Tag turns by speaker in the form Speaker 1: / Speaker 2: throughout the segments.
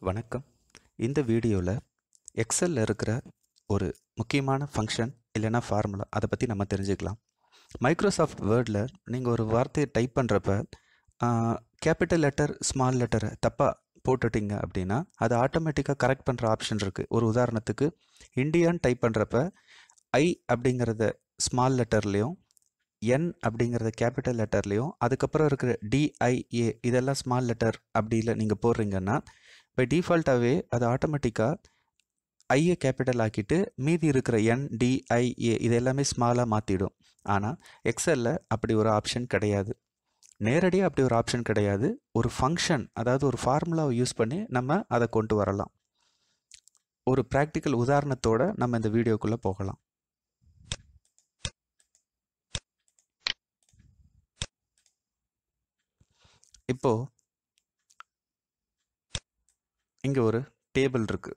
Speaker 1: வணக்கம் இந்த வீடியோவில் எக்ஸலில் இருக்கிற ஒரு முக்கியமான ஃபங்க்ஷன் இல்லைன்னா ஃபார்முலா அதை பற்றி நம்ம தெரிஞ்சுக்கலாம் மைக்ரோசாஃப்ட் வேர்டில் நீங்கள் ஒரு வார்த்தையை டைப் பண்ணுறப்ப கேபிட்டல் லெட்டர் ஸ்மால் லெட்டரை தப்பாக போட்டுட்டீங்க அப்படின்னா அதை ஆட்டோமேட்டிக்காக கரெக்ட் பண்ணுற ஆப்ஷன் இருக்குது ஒரு உதாரணத்துக்கு இந்தியான்னு டைப் பண்ணுறப்ப ஐ அப்படிங்கிறத ஸ்மால் லெட்டர்லேயும் என் அப்படிங்கிறத கேபிட்டல் லெட்டர்லேயும் அதுக்கப்புறம் இருக்கிற டிஐஏ இதெல்லாம் ஸ்மால் லெட்டர் அப்படி இல்லை நீங்கள் போடுறீங்கன்னா பை டிஃபால்ட்டாகவே அது ஆட்டோமேட்டிக்காக ஐயை கேபிட்டல் ஆக்கிட்டு மீதி இருக்கிற என் டிஐஏ இது எல்லாமே ஸ்மாலாக மாற்றிடும் ஆனால் எக்ஸலில் அப்படி ஒரு ஆப்ஷன் கிடையாது நேரடியாக அப்படி ஒரு ஆப்ஷன் கிடையாது ஒரு ஃபங்க்ஷன் அதாவது ஒரு ஃபார்முலாவை யூஸ் பண்ணி நம்ம அதை கொண்டு வரலாம் ஒரு ப்ராக்டிக்கல் உதாரணத்தோட நம்ம இந்த வீடியோக்குள்ளே போகலாம் இப்போ இங்கே ஒரு டேபிள் இருக்குது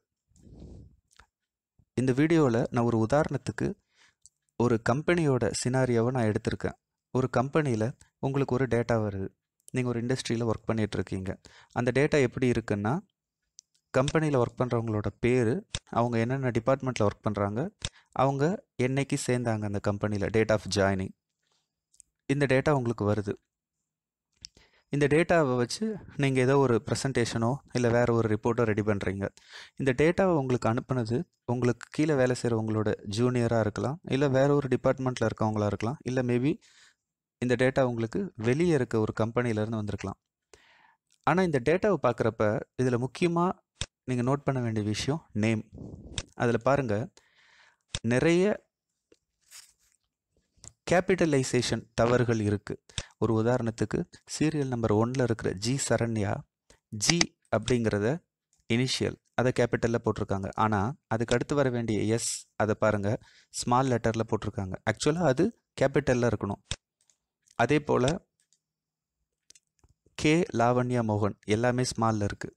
Speaker 1: இந்த வீடியோவில் நான் ஒரு உதாரணத்துக்கு ஒரு கம்பெனியோட சினாரியோவை நான் எடுத்திருக்கேன் ஒரு கம்பெனியில் உங்களுக்கு ஒரு டேட்டா வருது நீங்கள் ஒரு இண்டஸ்ட்ரியில் ஒர்க் பண்ணிகிட்டு இருக்கீங்க அந்த டேட்டா எப்படி இருக்குன்னா கம்பெனியில் ஒர்க் பண்ணுறவங்களோட பேர் அவங்க என்னென்ன டிபார்ட்மெண்ட்டில் ஒர்க் பண்ணுறாங்க அவங்க என்னைக்கு சேர்ந்தாங்க அந்த கம்பெனியில் டேட் ஆஃப் ஜாயினிங் இந்த டேட்டா உங்களுக்கு வருது இந்த டேட்டாவை வச்சு நீங்கள் ஏதோ ஒரு ப்ரெசன்டேஷனோ இல்லை வேறு ஒரு ரிப்போர்ட்டோ ரெடி பண்ணுறீங்க இந்த டேட்டாவை உங்களுக்கு அனுப்புனது உங்களுக்கு கீழே வேலை செய்கிறவங்களோட ஜூனியராக இருக்கலாம் இல்லை வேற ஒரு டிபார்ட்மெண்ட்டில் இருக்கவங்களா இருக்கலாம் இல்லை மேபி இந்த டேட்டா உங்களுக்கு வெளியே இருக்க ஒரு கம்பெனிலேருந்து வந்திருக்கலாம் ஆனால் இந்த டேட்டாவை பார்க்குறப்ப இதில் முக்கியமாக நீங்கள் நோட் பண்ண வேண்டிய விஷயம் நேம் அதில் பாருங்கள் நிறைய கேபிட்டலைசேஷன் தவறுகள் இருக்குது ஒரு உதாரணத்துக்கு சீரியல் நம்பர் ஒன்னில் இருக்கிற ஜி சரண்யா ஜி அப்படிங்கிறத இனிஷியல் அதை கேபிட்டலில் போட்டிருக்காங்க ஆனால் அதுக்கு அடுத்து வர வேண்டிய எஸ் அதை பாருங்கள் ஸ்மால் லெட்டரில் போட்டிருக்காங்க ஆக்சுவலாக அது கேபிட்டலில் இருக்கணும் அதே போல் கே லாவண்யா மோகன் எல்லாமே ஸ்மாலில் இருக்குது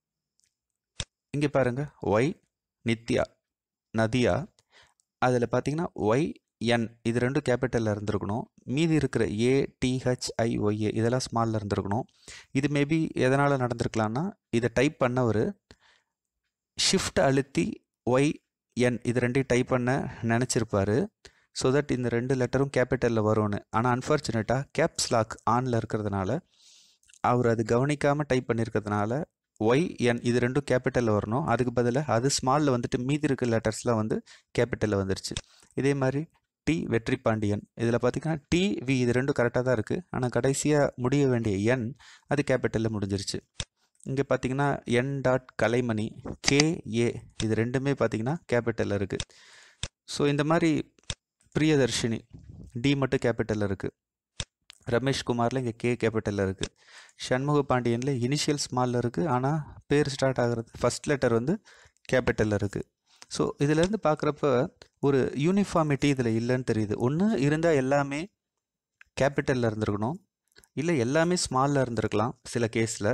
Speaker 1: இங்கே பாருங்கள் ஒய் நித்யா நதியா அதில் பார்த்தீங்கன்னா ஒய் என் இது ரெண்டும் கேபிட்டலில் இருந்திருக்கணும் மீதி இருக்கிற ஏ டிஹெச்ஐஒய்ஏ இதெல்லாம் ஸ்மாலில் இருந்திருக்கணும் இது மேபி எதனால் நடந்திருக்கலாம்னா இதை டைப் பண்ணவர் ஷிஃப்ட் அழுத்தி ஒய் என் இது ரெண்டையும் டைப் பண்ண நினச்சிருப்பாரு ஸோ தட் இந்த ரெண்டு லெட்டரும் கேபிட்டலில் வரும்னு ஆனால் அன்ஃபார்ச்சுனேட்டாக கேப்ஸ் லாக் ஆனில் இருக்கிறதுனால அவர் அது கவனிக்காமல் டைப் பண்ணியிருக்கிறதுனால ஒய் என் இது ரெண்டும் கேபிட்டலில் வரணும் அதுக்கு பதிலாக அது ஸ்மாலில் வந்துட்டு மீதி இருக்கிற லெட்டர்ஸ்லாம் வந்து கேபிட்டலில் வந்துருச்சு இதே மாதிரி டி வெற்றி பாண்டியன் இதில் பார்த்தீங்கன்னா டி வி இது ரெண்டும் கரெக்டாக தான் இருக்குது ஆனால் கடைசியாக முடிய வேண்டிய என் அது கேபிட்டலில் முடிஞ்சிருச்சு இங்கே பார்த்தீங்கன்னா N dot Kalaimani K A இது ரெண்டுமே பார்த்தீங்கன்னா கேபிட்டலில் இருக்குது ஸோ இந்த மாதிரி பிரியதர்ஷினி டி மட்டும் கேபிட்டலில் இருக்குது ரமேஷ் குமாரில் இங்கே கே கேபிட்டலில் இருக்குது சண்முக பாண்டியனில் இனிஷியல் ஸ்மாலில் இருக்குது ஆனால் பேர் ஸ்டார்ட் ஆகிறது ஃபஸ்ட் லெட்டர் வந்து கேபிட்டலில் இருக்குது ஸோ இதிலேருந்து பார்க்குறப்ப ஒரு யூனிஃபார்மிட்டி இதில் இல்லைன்னு தெரியுது ஒன்று இருந்தால் எல்லாமே கேபிட்டலில் இருந்திருக்கணும் இல்லை எல்லாமே ஸ்மாலில் இருந்திருக்கலாம் சில கேஸில்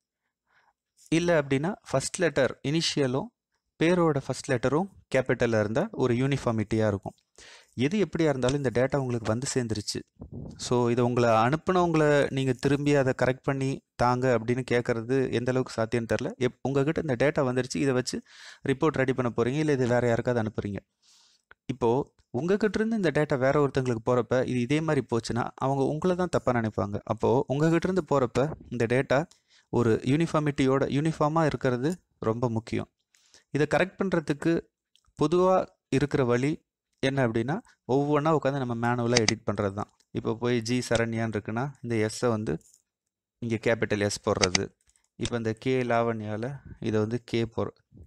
Speaker 1: இல்லை அப்படின்னா ஃபஸ்ட் லெட்டர் இனிஷியலும் பேரோட ஃபஸ்ட் லெட்டரும் கேபிட்டலில் இருந்தால் ஒரு யூனிஃபார்மிட்டியாக இருக்கும் எது எப்படியா இருந்தாலும் இந்த டேட்டா உங்களுக்கு வந்து சேர்ந்துருச்சு ஸோ இதை உங்களை அனுப்புனவங்களை நீங்கள் திரும்பி அதை கரெக்ட் பண்ணி தாங்க அப்படின்னு கேட்குறது எந்த அளவுக்கு சாத்தியம்னு தெரில எப் உங்ககிட்ட இந்த டேட்டா வந்துருச்சு இதை வச்சு ரிப்போர்ட் ரெடி பண்ண போகிறீங்க இல்லை இது வேறு யாருக்காவது அனுப்புகிறீங்க இப்போது உங்ககிட்ட இருந்து இந்த டேட்டா வேற ஒருத்தங்களுக்கு போகிறப்ப இது இதே மாதிரி போச்சுன்னா அவங்க உங்களை தான் தப்பாக நினைப்பாங்க அப்போது உங்ககிட்ட இருந்து போகிறப்ப இந்த டேட்டா ஒரு யூனிஃபார்மிட்டியோட யூனிஃபார்மாக இருக்கிறது ரொம்ப முக்கியம் இதை கரெக்ட் பண்ணுறதுக்கு பொதுவாக இருக்கிற வழி என்ன அப்படின்னா ஒவ்வொன்றா உட்காந்து நம்ம மேனுவலாக எடிட் பண்ணுறது தான் இப்போ போய் ஜி சரண்யான் இருக்குன்னா இந்த எஸ்ஸை வந்து இங்கே கேபிட்டல் எஸ் போடுறது இப்போ இந்த கே லாவண்யாவில் இதை வந்து கே போ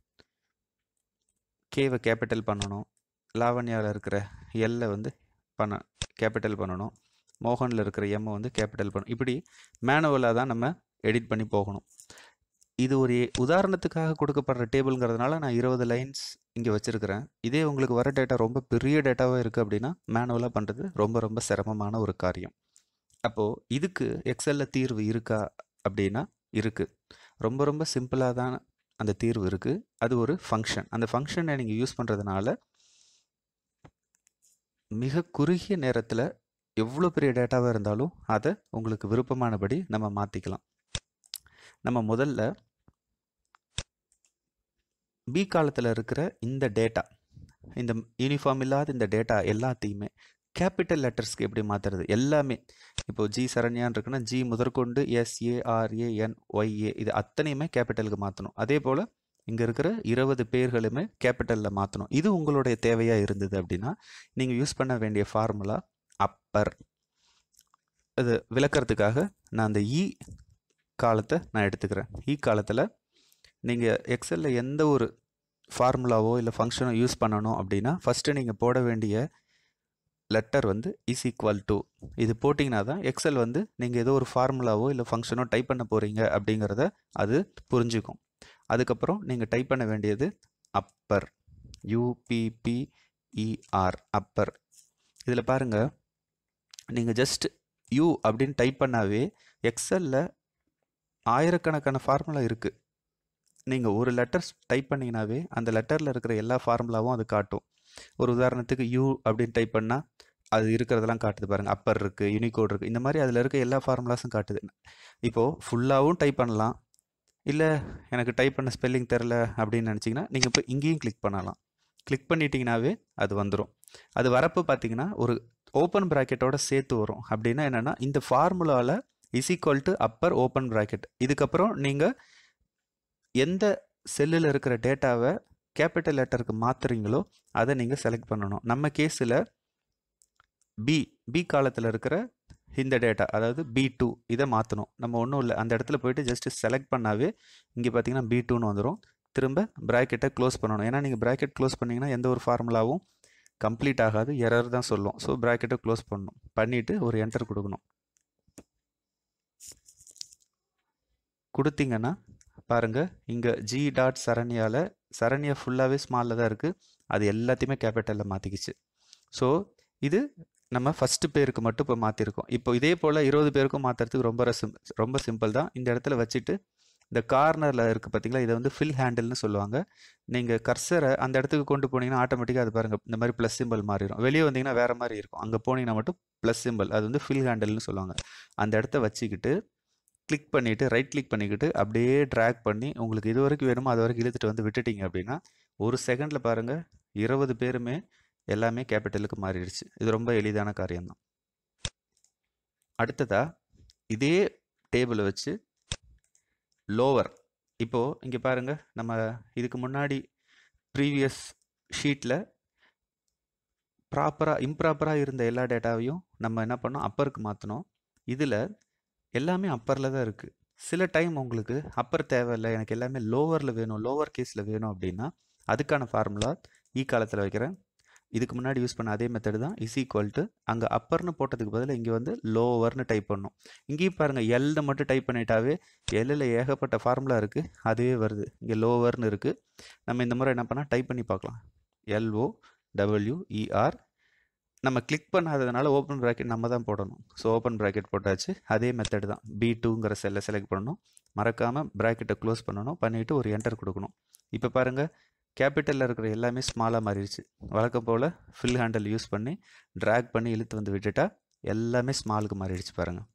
Speaker 1: கேவை கேபிட்டல் பண்ணணும் லாவண்யாவில் இருக்கிற எல்லை வந்து பண்ண கேபிட்டல் பண்ணணும் மோகனில் இருக்கிற எம்மை வந்து கேபிட்டல் பண்ணணும் இப்படி மேனுவலாக தான் நம்ம எடிட் பண்ணி போகணும் இது ஒரு உதாரணத்துக்காக கொடுக்கப்படுற டேபிள்ங்கிறதுனால நான் இருபது லைன்ஸ் இங்கே வச்சுருக்கிறேன் இதே உங்களுக்கு வர டேட்டா ரொம்ப பெரிய டேட்டாவாக இருக்குது அப்படின்னா மேனுவலாக பண்ணுறது ரொம்ப ரொம்ப சிரமமான ஒரு காரியம் அப்போது இதுக்கு எக்ஸலில் தீர்வு இருக்கா அப்படின்னா இருக்குது ரொம்ப ரொம்ப சிம்பிளாக தான் அந்த தீர்வு இருக்குது அது ஒரு ஃபங்க்ஷன் அந்த ஃபங்க்ஷனை நீங்கள் யூஸ் பண்ணுறதுனால மிக குறுகிய நேரத்தில் எவ்வளோ பெரிய டேட்டாவாக இருந்தாலும் அதை உங்களுக்கு விருப்பமானபடி நம்ம மாற்றிக்கலாம் நம்ம முதல்ல பி காலத்தில் இருக்கிற இந்த டேட்டா இந்த யூனிஃபார்ம் இல்லாத இந்த டேட்டா எல்லாத்தையுமே கேபிட்டல் லெட்டர்ஸ்க்கு எப்படி மாற்றுறது எல்லாமே இப்போ ஜி சரண்யான் இருக்குன்னா ஜி முதற்கொண்டு எஸ்ஏஆர்ஏஎன் ஒய்ஏ இது அத்தனையுமே கேபிட்டலுக்கு மாற்றணும் அதே போல் இங்கே இருக்கிற இருபது பேர்களுமே கேபிட்டலில் மாற்றணும் இது உங்களுடைய தேவையாக இருந்தது அப்படின்னா நீங்கள் யூஸ் பண்ண வேண்டிய ஃபார்முலா அப்பர் இது விளக்கறதுக்காக நான் அந்த இ காலத்தை நான் எடுத்துக்கிறேன் இ காலத்தில் நீங்கள் எக்ஸலில் எந்த ஒரு ஃபார்முலாவோ இல்லை ஃபங்க்ஷனோ யூஸ் பண்ணணும் அப்படின்னா ஃபஸ்ட்டு நீங்கள் போட வேண்டிய லெட்டர் வந்து இஸ் ஈக்குவல் டு இது போட்டிங்கன்னா தான் எக்ஸல் வந்து நீங்கள் ஏதோ ஒரு ஃபார்முலாவோ இல்லை ஃபங்க்ஷனோ டைப் பண்ண போகிறீங்க அப்படிங்கிறத அது புரிஞ்சுக்கும் அதுக்கப்புறம் நீங்கள் டைப் பண்ண வேண்டியது அப்பர் யூபிபிஇஆர் அப்பர் இதில் பாருங்கள் நீங்கள் ஜஸ்ட் யூ அப்படின்னு டைப் பண்ணாவே எக்ஸலில் ஆயிரக்கணக்கான ஃபார்முலா இருக்குது நீங்கள் ஒரு லெட்டர்ஸ் டைப் பண்ணிங்கனாவே அந்த லெட்டரில் இருக்கிற எல்லா ஃபார்முலாவும் அது காட்டும் ஒரு உதாரணத்துக்கு யூ அப்படின்னு டைப் பண்ணால் அது இருக்கிறதெல்லாம் காட்டுது பாருங்கள் அப்பர் இருக்குது யூனிகோட் இருக்குது இந்த மாதிரி அதில் இருக்க எல்லா ஃபார்முலாஸும் காட்டுது இப்போது ஃபுல்லாகவும் டைப் பண்ணலாம் இல்லை எனக்கு டைப் பண்ண ஸ்பெல்லிங் தெரில அப்படின்னு நினச்சிங்கன்னா நீங்கள் இப்போ இங்கேயும் கிளிக் பண்ணலாம் கிளிக் பண்ணிட்டீங்கனாவே அது வந்துடும் அது வரப்போ பார்த்தீங்கன்னா ஒரு ஓப்பன் ப்ராக்கெட்டோட சேர்த்து வரும் அப்படின்னா என்னென்னா இந்த ஃபார்முலாவில் is equal to upper open bracket இதுக்கப்புறம் நீங்கள் எந்த செல்லில் இருக்கிற டேட்டாவை கேபிட்டல் லெட்டருக்கு மாற்றுறீங்களோ அதை நீங்கள் செலக்ட் பண்ணணும் நம்ம கேஸில் பி பி காலத்தில் இருக்கிற இந்த டேட்டா அதாவது பி டூ இதை மாற்றணும் நம்ம ஒன்றும் இல்லை அந்த இடத்துல போயிட்டு ஜஸ்ட் செலக்ட் பண்ணாவே இங்கே பார்த்தீங்கன்னா பி டூன்னு வந்துடும் திரும்ப ப்ராக்கெட்டை க்ளோஸ் பண்ணணும் ஏன்னா நீங்கள் ப்ராக்கெட் க்ளோஸ் பண்ணிங்கன்னா எந்த ஒரு ஃபார்முலாவும் கம்ப்ளீட் ஆகாது எரர் தான் சொல்லும் ஸோ ப்ராக்கெட்டை க்ளோஸ் பண்ணணும் பண்ணிவிட்டு ஒரு என்டர் கொடுக்கணும் கொடுத்தீங்கன்னா பாருங்கள் இங்கே ஜி டாட் சரண்யாவில் சரண்யா ஃபுல்லாகவே ஸ்மாலில் தான் இருக்குது அது எல்லாத்தையுமே கேபிட்டலில் மாற்றிக்கிச்சு ஸோ இது நம்ம ஃபஸ்ட்டு பேருக்கு மட்டும் இப்போ மாற்றிருக்கோம் இப்போ இதே போல் இருபது பேருக்கும் மாற்றுறதுக்கு ரொம்ப சிம் ரொம்ப சிம்பிள் தான் இந்த இடத்துல வச்சுட்டு இந்த கார்னரில் இருக்குது பார்த்தீங்களா இதை வந்து ஃபில் ஹேண்டில்னு சொல்லுவாங்க நீங்கள் கர்சரை அந்த இடத்துக்கு கொண்டு போனீங்கன்னா ஆட்டோமேட்டிக்காக அது பாருங்கள் இந்த மாதிரி ப்ளஸ் சிம்பிள் மாறிடும் வெளியே வந்தீங்கன்னா வேறு மாதிரி இருக்கும் அங்கே போனீங்கன்னா மட்டும் ப்ளஸ் சிம்பிள் அது வந்து ஃபில் ஹேண்டில்னு சொல்லுவாங்க அந்த இடத்த வச்சுக்கிட்டு கிளிக் பண்ணிவிட்டு ரைட் கிளிக் பண்ணிக்கிட்டு அப்படியே ட்ராக் பண்ணி உங்களுக்கு இது வரைக்கும் வேணுமோ அது வரைக்கும் இழுத்துட்டு வந்து விட்டுட்டீங்க அப்படின்னா ஒரு செகண்டில் பாருங்கள் இருபது பேருமே எல்லாமே கேபிட்டலுக்கு மாறிடுச்சு இது ரொம்ப எளிதான காரியம்தான் அடுத்ததாக இதே டேபிளை வச்சு லோவர் இப்போது இங்கே பாருங்கள் நம்ம இதுக்கு முன்னாடி ப்ரீவியஸ் ஷீட்டில் ப்ராப்பராக இம்ப்ராப்பராக இருந்த எல்லா டேட்டாவையும் நம்ம என்ன பண்ணோம் அப்பருக்கு மாற்றினோம் இதில் எல்லாமே அப்பரில் தான் இருக்குது சில டைம் உங்களுக்கு அப்பர் தேவையில்லை எனக்கு எல்லாமே லோவரில் வேணும் லோவர் கேஸில் வேணும் அப்படின்னா அதுக்கான ஃபார்முலா ஈ காலத்தில் வைக்கிறேன் இதுக்கு முன்னாடி யூஸ் பண்ண அதே மெத்தடு தான் இஸ் ஈக்குவல் டு அங்கே அப்பர்னு போட்டதுக்கு பதில் இங்கே வந்து லோவர்னு டைப் பண்ணணும் இங்கேயும் பாருங்கள் எல்னு மட்டும் டைப் பண்ணிட்டாவே எல்லில் ஏகப்பட்ட ஃபார்முலா இருக்குது அதுவே வருது இங்கே லோவர்னு இருக்குது நம்ம இந்த முறை என்ன பண்ணால் டைப் பண்ணி பார்க்கலாம் எல்ஓ டபிள்யூஇஆர் நம்ம கிளிக் பண்ணாததுனால ஓப்பன் ப்ராக்கெட் நம்ம தான் போடணும் ஸோ ஓப்பன் ப்ராக்கெட் போட்டாச்சு அதே மெத்தட் தான் பி டூங்கிற செல்லை செலக்ட் பண்ணணும் மறக்காமல் ப்ராக்கெட்டை க்ளோஸ் பண்ணணும் பண்ணிவிட்டு ஒரு என்டர் கொடுக்கணும் இப்போ பாருங்கள் கேபிட்டலில் இருக்கிற எல்லாமே ஸ்மாலாக மாறிடுச்சு வழக்கம் போல் ஃபில் ஹேண்டில் யூஸ் பண்ணி ட்ராக் பண்ணி இழுத்து வந்து விட்டுட்டா எல்லாமே ஸ்மாலுக்கு மாறிடுச்சு பாருங்கள்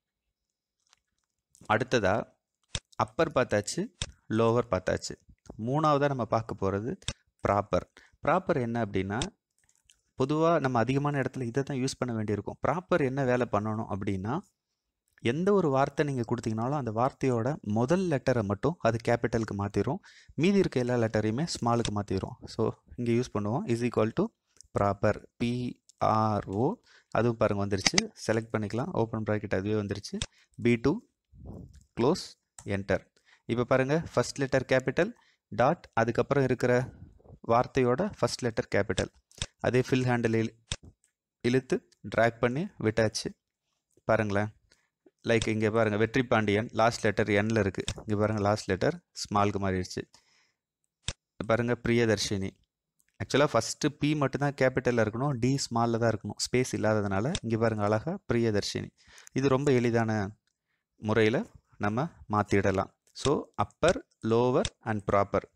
Speaker 1: அடுத்ததாக அப்பர் பார்த்தாச்சு லோவர் பார்த்தாச்சு மூணாவதாக நம்ம பார்க்க போகிறது ப்ராப்பர் ப்ராப்பர் என்ன அப்படின்னா பொதுவாக நம்ம அதிகமான இடத்துல இதை தான் யூஸ் பண்ண வேண்டியிருக்கும் ப்ராப்பர் என்ன வேலை பண்ணணும் அப்படின்னா எந்த ஒரு வார்த்தை நீங்கள் கொடுத்தீங்கனாலும் அந்த வார்த்தையோட முதல் லெட்டரை மட்டும் அது கேபிட்டலுக்கு மாற்றிடும் மீதி இருக்க எல்லா லெட்டரையுமே ஸ்மாலுக்கு மாற்றிடும் ஸோ இங்கே யூஸ் பண்ணுவோம் is equal to proper PRO அதுவும் பாருங்கள் வந்துருச்சு செலக்ட் பண்ணிக்கலாம் ஓப்பன் ப்ராக்கெட் அதுவே வந்துருச்சு பி டூ க்ளோஸ் என்டர் இப்போ பாருங்கள் ஃபஸ்ட் லெட்டர் கேபிட்டல் டாட் அதுக்கப்புறம் இருக்கிற வார்த்தையோட ஃபஸ்ட் லெட்டர் கேபிட்டல் அதே ஃபில் ஹேண்டில் இழு இழுத்து ட்ராக் பண்ணி விட்டாச்சு பாருங்களேன் லைக் இங்கே பாருங்கள் வெற்றி பாண்டியன் லாஸ்ட் லெட்டர் எண்ணில் இருக்குது இங்கே பாருங்கள் லாஸ்ட் லெட்டர் ஸ்மாலுக்கு மாறிடுச்சு பாருங்கள் பிரியதர்ஷினி ஆக்சுவலாக ஃபஸ்ட்டு பி மட்டும்தான் கேபிட்டலில் இருக்கணும் டி ஸ்மாலில் தான் இருக்கணும் ஸ்பேஸ் இல்லாததுனால இங்கே பாருங்கள் அழகாக பிரியதர்ஷினி இது ரொம்ப எளிதான முறையில் நம்ம மாற்றிடலாம் so upper lower and proper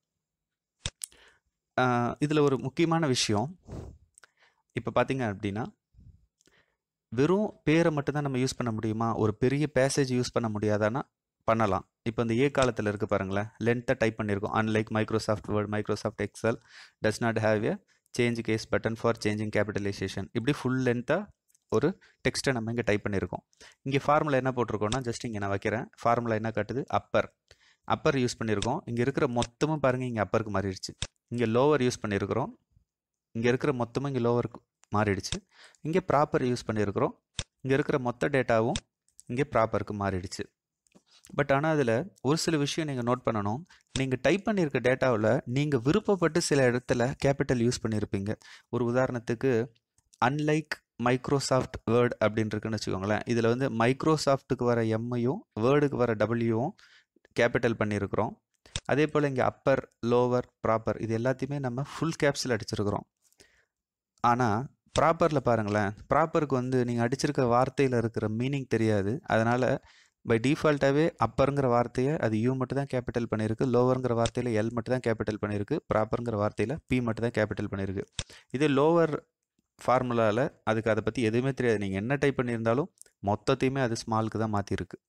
Speaker 1: இதில் ஒரு முக்கியமான விஷயம் இப்போ பார்த்தீங்க அப்படின்னா வெறும் பேரை மட்டும்தான் நம்ம யூஸ் பண்ண முடியுமா ஒரு பெரிய பேசேஜ் யூஸ் பண்ண முடியாதானா பண்ணலாம் இப்போ இந்த ஏ காலத்தில் இருக்குது பாருங்களேன் லென்த்தாக டைப் பண்ணியிருக்கோம் unlike Microsoft Word Microsoft Excel does not have a change case button for changing capitalization இப்படி ஃபுல் லென்த்தாக ஒரு டெக்ஸ்ட்டை நம்ம இங்கே டைப் பண்ணியிருக்கோம் இங்கே ஃபார்முலா என்ன போட்டிருக்கோம்னா ஜஸ்ட் இங்கே நான் வைக்கிறேன் ஃபார்முலா என்ன காட்டுது அப்பர் அப்பர் யூஸ் பண்ணியிருக்கோம் இங்கே இருக்கிற மொத்தமும் பாருங்கள் இங்கே அப்பருக்கு மாறிடுச்சு இங்கே லோவர் யூஸ் பண்ணியிருக்கிறோம் இங்கே இருக்கிற மொத்தமும் இங்கே லோவருக்கு மாறிடுச்சு இங்கே ப்ராப்பர் யூஸ் பண்ணியிருக்கிறோம் இங்கே இருக்கிற மொத்த டேட்டாவும் இங்கே ப்ராப்பருக்கு மாறிடுச்சு பட் ஆனால் அதில் ஒரு சில விஷயம் நீங்கள் நோட் பண்ணணும் நீங்கள் டைப் பண்ணியிருக்க டேட்டாவில் நீங்கள் விருப்பப்பட்டு சில இடத்துல கேபிட்டல் யூஸ் பண்ணியிருப்பீங்க ஒரு உதாரணத்துக்கு அன்லைக் மைக்ரோசாஃப்ட் வேர்ட் அப்படின்னு இருக்குன்னு வச்சுக்கோங்களேன் இதில் வந்து மைக்ரோசாஃப்ட்டுக்கு வர எம்மையும் வேர்டுக்கு வர டபிள்யூவும் கேபிட்டல் பண்ணியிருக்கிறோம் அதே போல் இங்கே அப்பர் லோவர் ப்ராப்பர் இது எல்லாத்தையுமே நம்ம ஃபுல் கேப்ஸில் அடிச்சிருக்கிறோம் ஆனால் ப்ராப்பரில் பாருங்களேன் ப்ராப்பருக்கு வந்து நீங்கள் அடிச்சிருக்க வார்த்தையில் இருக்கிற மீனிங் தெரியாது அதனால் பை டிஃபால்ட்டாகவே அப்பருங்கிற வார்த்தையை அது யூ மட்டும் தான் கேபிட்டல் பண்ணியிருக்கு லோவருங்கிற வார்த்தையில் எல் மட்டும் தான் கேபிட்டல் பண்ணியிருக்கு ப்ராப்பருங்கிற வார்த்தையில் பி மட்டும் தான் கேபிட்டல் பண்ணியிருக்கு இதே லோவர் ஃபார்முலாவில் அதுக்கு அதை பற்றி எதுவுமே தெரியாது நீங்கள் என்ன டைப் பண்ணியிருந்தாலும் மொத்தத்தையுமே அது ஸ்மாலுக்கு தான் மாற்றிருக்கு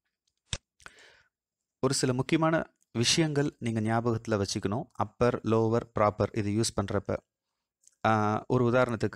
Speaker 1: ஒரு சில முக்கியமான விஷயங்கள் நீங்கள் ஞாபகத்தில் வச்சுக்கணும் அப்பர் லோவர் ப்ராப்பர் இது யூஸ் பண்ணுறப்ப ஒரு உதாரணத்துக்கு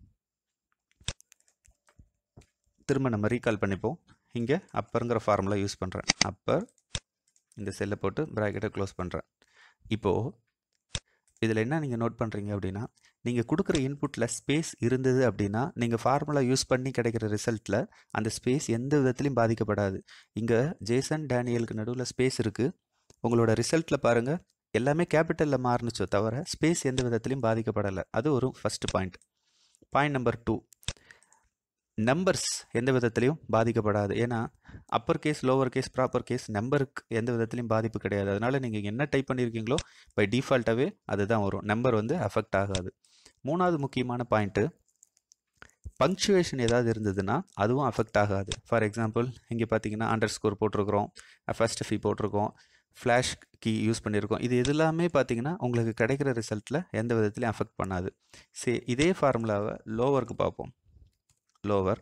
Speaker 1: திரும்ப நம்ம ரீகால் பண்ணிப்போம் இங்கே அப்பருங்கிற ஃபார்முலா யூஸ் பண்ணுறேன் அப்பர் இந்த செல்லை போட்டு ப்ராக்கெட்டை க்ளோஸ் பண்ணுறேன் இப்போது இதில் என்ன நீங்கள் நோட் பண்ணுறீங்க அப்படின்னா நீங்கள் கொடுக்குற இன்புட்டில் ஸ்பேஸ் இருந்தது அப்படின்னா நீங்கள் ஃபார்முலா யூஸ் பண்ணி கிடைக்கிற ரிசல்ட்டில் அந்த ஸ்பேஸ் எந்த விதத்துலையும் பாதிக்கப்படாது இங்கே ஜேசன் டேனியலுக்கு நடுவில் ஸ்பேஸ் இருக்குது உங்களோட ரிசல்ட்டில் பாருங்கள் எல்லாமே கேபிட்டலில் மாறுனுச்சோ தவிர ஸ்பேஸ் எந்த விதத்துலையும் பாதிக்கப்படலை அது ஒரு first point point number two numbers எந்த விதத்துலையும் பாதிக்கப்படாது ஏன்னா upper case lower case proper case நம்பருக்கு எந்த விதத்துலையும் பாதிப்பு கிடையாது அதனால் நீங்கள் என்ன டைப் பண்ணியிருக்கீங்களோ பை டிஃபால்ட்டாகவே அதுதான் வரும் நம்பர் வந்து அஃபெக்ட் ஆகாது மூணாவது முக்கியமான பாயிண்ட்டு பங்க்சுவேஷன் ஏதாவது இருந்ததுன்னா அதுவும் அஃபெக்ட் ஆகாது ஃபார் எக்ஸாம்பிள் இங்கே பார்த்தீங்கன்னா அண்டர் ஸ்கோர் போட்டிருக்கிறோம் ஃபஸ்ட் ஃபீ போட்டிருக்கோம் ஃப்ளாஷ் கீ யூஸ் பண்ணியிருக்கோம் இது எல்லாமே பார்த்தீங்கன்னா உங்களுக்கு கிடைக்கிற ரிசல்ட்டில் எந்த விதத்துலையும் அஃபெக்ட் பண்ணாது சே இதே ஃபார்முலாவை லோவருக்கு பார்ப்போம் லோவர்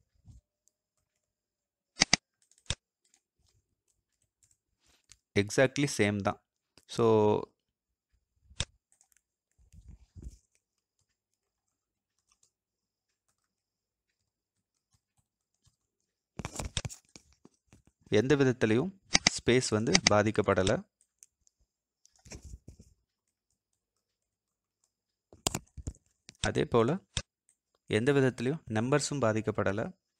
Speaker 1: எக்ஸாக்ட்லி சேம் தான் ஸோ எந்த விதத்துலையும் ஸ்பேஸ் வந்து பாதிக்கப்படலை அதே போல் எந்த விதத்துலையும் நம்பர்ஸும் பாதிக்கப்படலை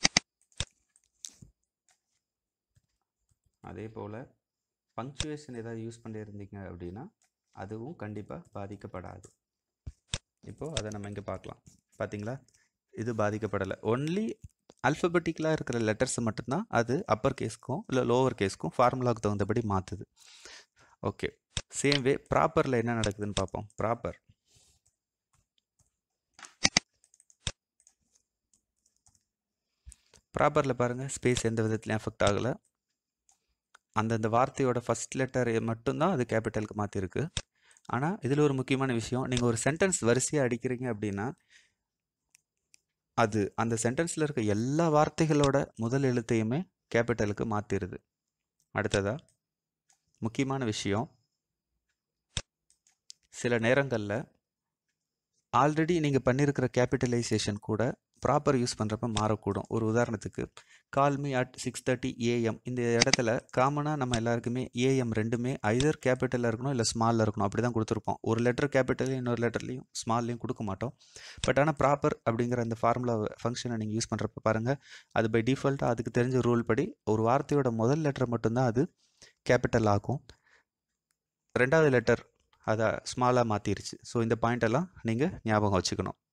Speaker 1: அதே போல் பங்க்சுவேஷன் ஏதாவது யூஸ் பண்ணியிருந்தீங்க அப்படின்னா அதுவும் கண்டிப்பாக பாதிக்கப்படாது இப்போது அதை நம்ம இங்கே பார்க்கலாம் பார்த்தீங்களா இது பாதிக்கப்படலை ஒன்லி அல்ஃபபெட்டிக்கலாக இருக்கிற லெட்டர்ஸ் மட்டும்தான் அது அப்பர் கேஸ்க்கும் இல்லை லோவர் கேஸ்க்கும் ஃபார்முலாவுக்கு தகுந்தபடி மாற்றுது ஓகே சேம் வே ப்ராப்பரில் என்ன நடக்குதுன்னு பார்ப்போம் ப்ராப்பர் ப்ராப்பரில் பாருங்கள் ஸ்பேஸ் எந்த விதத்துலையும் அஃபெக்ட் ஆகலை அந்தந்த வார்த்தையோட ஃபஸ்ட் லெட்டர் மட்டும்தான் அது கேபிட்டலுக்கு மாற்றிருக்கு ஆனால் இதில் ஒரு முக்கியமான விஷயம் நீங்கள் ஒரு சென்டென்ஸ் வரிசையாக அடிக்கிறீங்க அப்படின்னா அது அந்த சென்டென்ஸில் இருக்க எல்லா வார்த்தைகளோட முதல் எழுத்தையுமே கேபிட்டலுக்கு மாற்றிடுது அடுத்ததா முக்கியமான விஷயம் சில நேரங்களில் ஆல்ரெடி நீங்கள் பண்ணியிருக்கிற கேபிட்டலைசேஷன் கூட ப்ராப்பர் யூஸ் பண்ணுறப்ப மாறக்கூடும் ஒரு உதாரணத்துக்கு call me at six thirty AM இந்த இடத்துல காமனாக நம்ம எல்லாருக்குமே ஏஎம் ரெண்டுமே ஐதர் கேபிட்டலில் இருக்கணும் இல்லை ஸ்மாலில் இருக்கணும் அப்படி தான் கொடுத்துருப்போம் ஒரு லெட்டர் கேபிட்டலையும் இன்னொரு லெட்டர்லையும் ஸ்மால்லையும் கொடுக்க மாட்டோம் பட் ஆனால் ப்ராப்பர் அப்படிங்கிற அந்த ஃபார்முலா ஃபங்க்ஷனை நீங்கள் யூஸ் பண்ணுறப்ப பாருங்கள் அது பை டிஃபால்ட்டாக அதுக்கு தெரிஞ்ச ரூல் படி ஒரு வார்த்தையோட முதல் லெட்டர் மட்டும்தான் அது கேபிட்டல் ஆகும் ரெண்டாவது லெட்டர் அதை ஸ்மாலாக மாற்றிருச்சு ஸோ இந்த பாயிண்ட் எல்லாம் நீங்கள் ஞாபகம் வச்சுக்கணும்